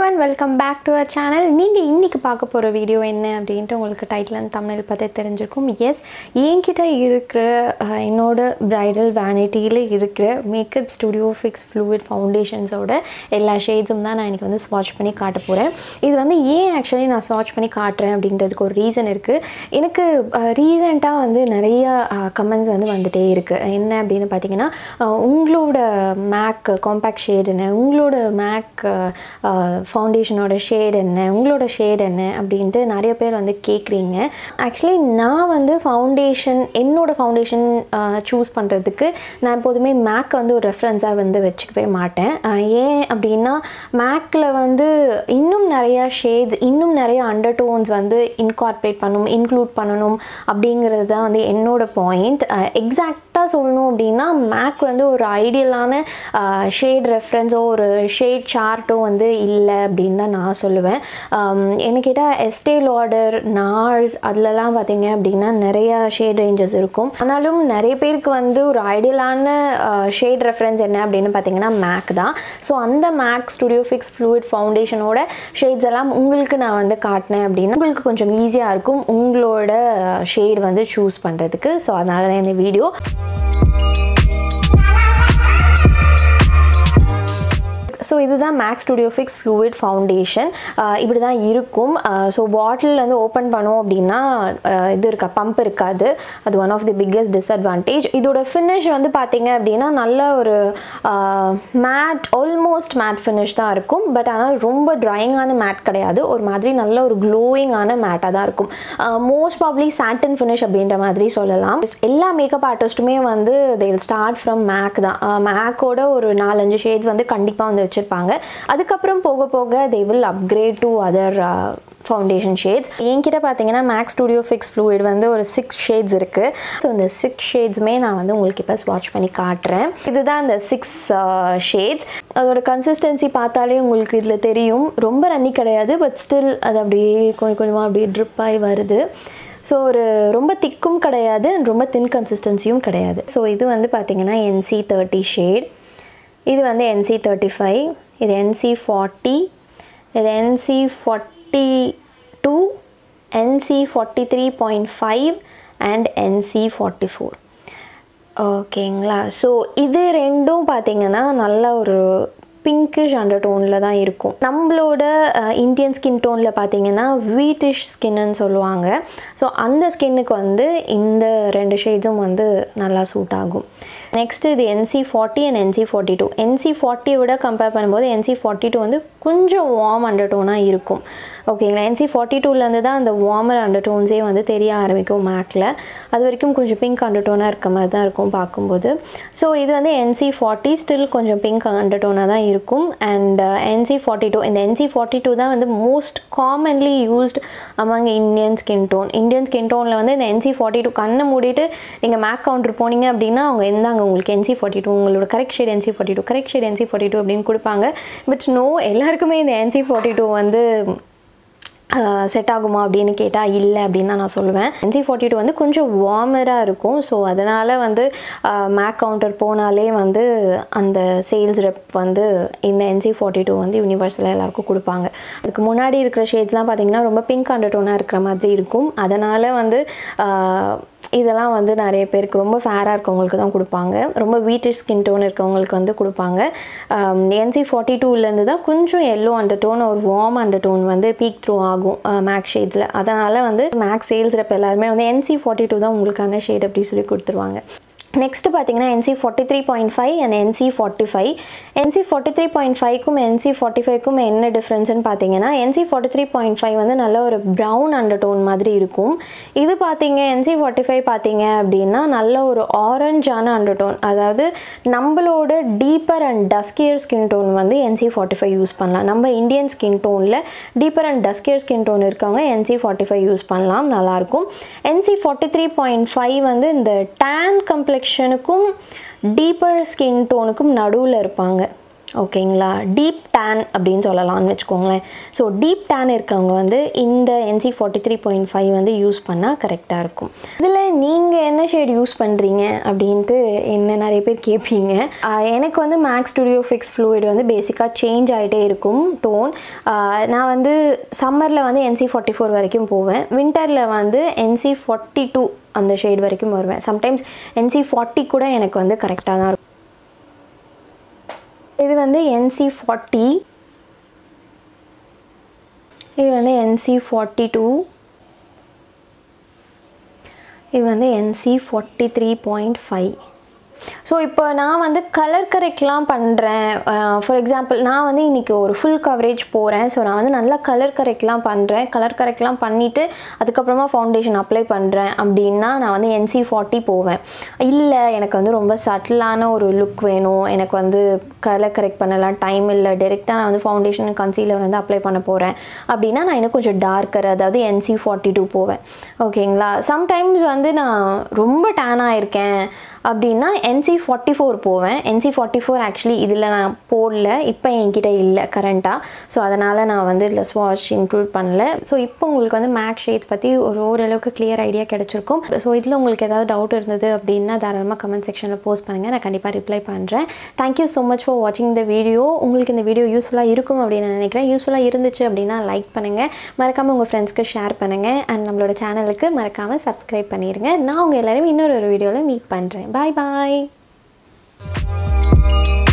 one welcome back to our channel நீங்கள் இன்றைக்கி பார்க்க போகிற வீடியோ என்ன அப்படின்ட்டு உங்களுக்கு டைட்டில் அண்ட் தமிழ் பார்த்தே தெரிஞ்சிருக்கும் எஸ் என்கிட்ட இருக்கிற அஹ், என்னோட பிரைடல் வேனிட்டியில் இருக்கிற மேக்கப் ஸ்டுடியோ ஃபிக்ஸ் ஃப்ளூவிட் ஃபவுண்டேஷன்ஸோட எல்லா ஷேட்ஸும் தான் நான் இன்றைக்கி வந்து ஸ்வாட்ச் பண்ணி காட்ட போகிறேன் இது வந்து ஏன் ஆக்சுவலி நான் ஸ்வாட்ச் பண்ணி காட்டுறேன் அப்படின்றதுக்கு ஒரு ரீசன் இருக்குது எனக்கு ரீசெண்டாக வந்து நிறைய கமெண்ட்ஸ் வந்து வந்துட்டே இருக்குது என்ன அப்படின்னு பார்த்தீங்கன்னா அஹ், உங்களோட மேக் காம்பேக்ட் ஷேட் என்ன உங்களோட மேக் ஃபவுண்டேஷனோட ஷேட் என்ன உங்களோட ஷேட் என்ன அப்படின்ட்டு நிறைய பேர் வந்து கேட்குறீங்க ஆக்சுவலி நான் வந்து ஃபவுண்டேஷன் என்னோட ஃபவுண்டேஷன் சூஸ் பண்ணுறதுக்கு நான் எப்போதுமே மேக் வந்து ஒரு ரெஃபரன்ஸாக வந்து வச்சுக்கவே மாட்டேன் அஹ், ஏன் அப்படின்னா மேக்கில் வந்து இன்னும் நிறையா ஷேட்ஸ் இன்னும் நிறைய அண்டர் டோன்ஸ் வந்து இன்கார்ப்ரேட் பண்ணணும் இன்க்ளூட் பண்ணணும் அப்படிங்கிறது தான் வந்து என்னோட பாயிண்ட் எக்ஸாக்டாக சொல்லணும் அப்படின்னா மேக் வந்து ஒரு ஐடியலான ஷேட் ரெஃபரன்ஸோ ஒரு ஷேட் சார்ட்டோ வந்து இல்லை அப்படின்னு தான் நான் சொல்லுவேன் ஆம், என்ன கேட்டால் எஸ்டே லாடர் நார்ஸ் அதுலலாம் பார்த்தீங்க அப்படின்னா நிறையா ஷேட் ரேஞ்சஸ் இருக்கும் ஆனாலும் நிறைய பேருக்கு வந்து ஒரு ஐடியலான ஷேட் ரெஃபரன்ஸ் என்ன அப்படின்னு பார்த்தீங்கன்னா மேக் தான் ஸோ அந்த மேக் ஸ்டுடியோ ஃபிக்ஸ் ஃப்ளூயிட் ஃபவுண்டேஷனோட ஷேட்ஸ் எல்லாம் உங்களுக்கு நான் வந்து காட்டினேன் அப்படின்னா உங்களுக்கு கொஞ்சம் ஈஸியாக இருக்கும் உங்களோட ஷேட் வந்து சூஸ் பண்ணுறதுக்கு ஸோ அதனால தான் இந்த வீடியோ ஸோ இதுதான் MAC's studio fix fluid foundation இப்படி தான் இருக்கும் ஸோ பாட்டில் வந்து ஓப்பன் பண்ணோம் அப்படின்னா அஹ், இது இருக்கா பம்ப் இருக்காது அது one of the biggest disadvantage இதோட ஃபினிஷ் வந்து பார்த்தீங்க அப்படின்னா நல்ல ஒரு மேட் ஆல்மோஸ்ட் மேட் ஃபினிஷ் தான் இருக்கும் பட் ஆனால் ரொம்ப ட்ரையிங்கான மேட் கிடையாது ஒரு மாதிரி நல்ல ஒரு க்ளோயிங்கான மேட்டாக தான் இருக்கும் மோஸ்ட் ப்ராப்ளி சாட்டன் ஃபினிஷ் அப்படின்ற மாதிரி சொல்லலாம் எல்லா மேக்கப் ஆர்டிஸ்ட்டுமே வந்து தே ஸ்டார்ட் ஃப்ரம் மேக் தான் மேக்கோட ஒரு நாலஞ்சு ஷேட்ஸ் வந்து கண்டிப்பாக வந்து வச்சுருப்பாங்க அதுக்கப்புறம் போக போக they will upgrade to other foundation shades என்கிட்ட பார்த்தீங்கன்னா மேக்ஸ் ஸ்டுடியோ ஃபிக்ஸ் ஃப்ளூயிட் வந்து ஒரு சிக்ஸ் ஷேட்ஸ் இருக்குது ஸோ இந்த சிக்ஸ் ஷேட்ஸுமே நான் வந்து உங்களுக்கு இப்போ ஸ்வாட்ச் பண்ணி காட்டுறேன் இதுதான் இந்த சிக்ஸ் ஷேட்ஸ் அதோட கன்சிஸ்டன்சி பார்த்தாலே உங்களுக்கு இதில் தெரியும் ரொம்ப ரன்னி கிடையாது பட் ஸ்டில் அது அப்படியே கொஞ்சம் கொஞ்சமாக அப்படியே ட்ரிப் ஆகி வருது ஸோ ஒரு ரொம்ப திக்கும் கிடையாது and ரொம்ப தின் கன்சிஸ்டன்சியும் கிடையாது ஸோ இது வந்து பார்த்தீங்கன்னா என்சி தேர்ட்டி ஷேட் இது வந்து என்சி தேர்ட்டி ஃபைவ் இது என்சி ஃபார்ட்டி இது NC forty two NC forty three point five and NC forty four ஓகேங்களா ஸோ இது ரெண்டும் பார்த்தீங்கன்னா நல்ல ஒரு பிங்கிஷ் அண்டர் டோனில் தான் இருக்கும் நம்மளோட இந்தியன் ஸ்கின் டோனில் பார்த்தீங்கன்னா வீட்டிஷ் ஸ்கின்னு சொல்லுவாங்க ஸோ அந்த ஸ்கின்னுக்கு வந்து இந்த ரெண்டு ஷேட்ஸும் வந்து நல்லா சூட் ஆகும் நெக்ஸ்ட் இது NC forty and NC forty two NC ஃபார்ட்டியை விட கம்பேர் பண்ணும்போது என்சி ஃபார்ட்டி டூ வந்து கொஞ்சம் வார்ம் அண்டர் டோனாக இருக்கும் ஓகேங்களா என்சி ஃபார்ட்டி டூலேருந்து தான் அந்த வார்மர் அண்டர் டோன்ஸே வந்து தெரிய ஆரம்பிக்கும் மேக்கில் அது வரைக்கும் கொஞ்சம் பிங்க் அண்டர் டோனாக இருக்க மாதிரி தான் இருக்கும் பார்க்கும்போது ஸோ இது வந்து என்சி ஃபார்ட்டி ஸ்டில் கொஞ்சம் பிங்க் அண்டர் டோனாக தான் இருக்கும் அண்ட் என்சி ஃபார்ட்டி டூ இந்த என்சி ஃபார்ட்டி டூ தான் வந்து most commonly used among Indian skin tone Indian skin டோனில் வந்து இந்த என்சி ஃபார்ட்டி டூ கண்ணை மூடிட்டு நீங்கள் மேக் கவுண்டர் போனீங்க அப்படின்னா அவங்க இருந்தாங்க உங்களுக்கு என்சி ஃபார்ட்டி டூ உங்களோட correct shade NC forty two correct shade NC forty two அப்படின்னு கொடுப்பாங்க பட் நோ எல்லாருக்குமே இந்த என்சி ஃபார்ட்டி டூ வந்து செட் ஆகுமா அப்படின்னு கேட்டால் இல்லை அப்படின்னு தான் நான் சொல்லுவேன் என்சி ஃபார்ட்டி டூ வந்து கொஞ்சம் வார்மராக இருக்கும் ஸோ அதனால் வந்து மேக் கவுண்டர் போனாலே வந்து அந்த சேல்ஸ் ரெப் வந்து இந்த என்சி ஃபார்ட்டி டூ வந்து யூனிவர்ஸில் எல்லாருக்கும் கொடுப்பாங்க அதுக்கு முன்னாடி இருக்கிற ஷேட்ஸ்லாம் பார்த்தீங்கன்னா ரொம்ப பிங்க் அண்டர் டோனாக இருக்கிற மாதிரி இருக்கும் அதனால் வந்து ஆஹ், இதெல்லாம் வந்து நிறைய பேருக்கு ரொம்ப ஃபேராக இருக்கவங்களுக்கு தான் கொடுப்பாங்க ரொம்ப வீட்டு ஸ்கின் டோன் இருக்கவங்களுக்கு வந்து கொடுப்பாங்க என்சி ஃபார்ட்டி டூலேருந்து தான் கொஞ்சம் எல்லோ அண்டர் டோன் ஒரு வார்ம் அண்டர் டோன் வந்து பீக் த்ரூ ஆகும் மேக் ஷேட்ஸில் அதனால் வந்து மேக் சேல்ஸ் ரெப் எல்லாருமே வந்து என்சி ஃபார்ட்டி டூ தான் உங்களுக்கான ஷேட் அப்படி சொல்லி கொடுத்துருவாங்க நெக்ஸ்ட் பார்த்தீங்கன்னா NC forty three point five and NC forty five NC forty three point ஃபைவ்க்கும் என்சி ஃபார்ட்டி ஃபைவ்க்கும் என்ன டிஃப்ரென்ஸ்னு பார்த்தீங்கன்னா NC forty three point five வந்து நல்ல ஒரு ப்ரௌன் அண்டர் டோன் மாதிரி இருக்கும் இது பார்த்தீங்க என்சி ஃபார்ட்டி ஃபைவ் பார்த்தீங்க அப்படின்னா நல்ல ஒரு ஆரஞ்சான அண்டர் டோன் அதாவது நம்மளோட deeper and duskier skin tone வந்து என்சி ஃபார்ட்டி ஃபைவ் யூஸ் பண்ணலாம் நம்ம இந்தியன் ஸ்கின் டோனில் deeper and duskier skin tone இருக்கவங்க என்சி ஃபார்ட்டி ஃபைவ் யூஸ் பண்ணலாம் நல்லாயிருக்கும் NC forty three point five வந்து இந்த டேன் கம்ப்ளெக்ஷனுக்கும் டீப்பர் ஸ்கின் டோனுக்கும் நடுவில் இருப்பாங்க ஓகேங்களா டீப் டேன் அப்படின்னு சொல்லலாம்னு வச்சுக்கோங்களேன் ஸோ டீப் டேன் இருக்கவங்க வந்து இந்த NC forty three point five வந்து யூஸ் பண்ணால் கரெக்டாக இருக்கும் இதில் நீங்கள் என்ன ஷேட் யூஸ் பண்ணுறீங்க அப்படின்ட்டு என்ன நிறைய பேர் கேட்பீங்க ஆஹ் எனக்கு வந்து மேக்ஸ் ஸ்டுடியோ ஃபிக்ஸ் ஃப்ளூயிட் வந்து பேசிக்காக சேஞ்ச் ஆகிட்டே இருக்கும் டோன் நான் வந்து சம்மரில் வந்து என்சி ஃபார்ட்டி ஃபோர் வரைக்கும் போவேன் வின்டரில் வந்து என்சி ஃபார்ட்டி டூ அந்த ஷேட் வரைக்கும் வருவேன் சம்டைம்ஸ் என்சி ஃபார்ட்டி கூட எனக்கு வந்து கரெக்டாக தான் இருக்கும் இது வந்து என்சி ஃபார்ட்டி இது வந்து என்சி ஃபார்ட்டி டூ இது வந்து NC forty three point five so இப்போ நான் வந்து கலர் கரெக்ட்லாம் பண்ணுறேன் ஃபார் எக்ஸாம்பிள் நான் வந்து இன்றைக்கி ஒரு ஃபுல் கவரேஜ் போகிறேன் ஸோ நான் வந்து நல்லா கலர் கரெக்ட்லாம் பண்ணுறேன் கலர் கரெக்ட்லாம் பண்ணிவிட்டு அதுக்கப்புறமா ஃபவுண்டேஷன் அப்ளை பண்ணுறேன் அப்படின்னா நான் வந்து என்சி ஃபார்ட்டி போவேன் இல்லை எனக்கு வந்து ரொம்ப சட்டிலான ஒரு லுக் வேணும் எனக்கு வந்து கலர் கரெக்ட் பண்ணலாம் டைம் இல்லை டேரெக்டாக நான் வந்து ஃபவுண்டேஷன் கன்சீலர் வந்து அப்ளை பண்ண போகிறேன் அப்படின்னா நான் இன்னும் கொஞ்சம் டார்க்கர் அதாவது என்சி ஃபார்ட்டி டூ போவேன் ஓகேங்களா சம்டைம்ஸ் வந்து நான் ரொம்ப டேனாக இருக்கேன் அப்படின்னா என்சி ஃபார்ட்டி ஃபோர் போவேன் என்சி ஃபார்ட்டி ஃபோர் ஆக்சுவலி இதில் நான் போடல இப்போ என்கிட்ட இல்லை கரண்ட்டாக ஸோ அதனால் நான் வந்து இதில் ஸ்வாஷ் இன்க்ளூட் பண்ணல ஸோ இப்போ உங்களுக்கு வந்து மேக் ஷேட்ஸ் பற்றி ஒரு ஓரளவுக்கு கிளியர் ஐடியா கிடச்சிருக்கும் ஸோ இதில் உங்களுக்கு ஏதாவது டவுட் இருந்தது அப்படின்னா தாராளமாக கமெண்ட் செக்ஷனில் போஸ்ட் பண்ணுங்கள் நான் கண்டிப்பாக ரிப்ளை பண்ணுறேன் தேங்க்யூ ஸோ மச் ஃபார் வாட்சிங் இந்த வீடியோ உங்களுக்கு இந்த வீடியோ யூஸ்ஃபுல்லாக இருக்கும் அப்படின்னு நான் நினைக்கிறேன் யூஸ்ஃபுல்லாக இருந்துச்சு அப்படின்னா லைக் பண்ணுங்கள் மறக்காமல் உங்கள் ஃப்ரெண்ட்ஸ்க்கு ஷேர் பண்ணுங்கள் அண்ட் நம்மளோட சேனலுக்கு மறக்காமல் சப்ஸ்கிரைப் பண்ணிடுங்க நான் உங்கள் எல்லாரையும் இன்னொரு ஒரு வீடியோவில் மீட் பண்ணுறேன் பாய் பாய்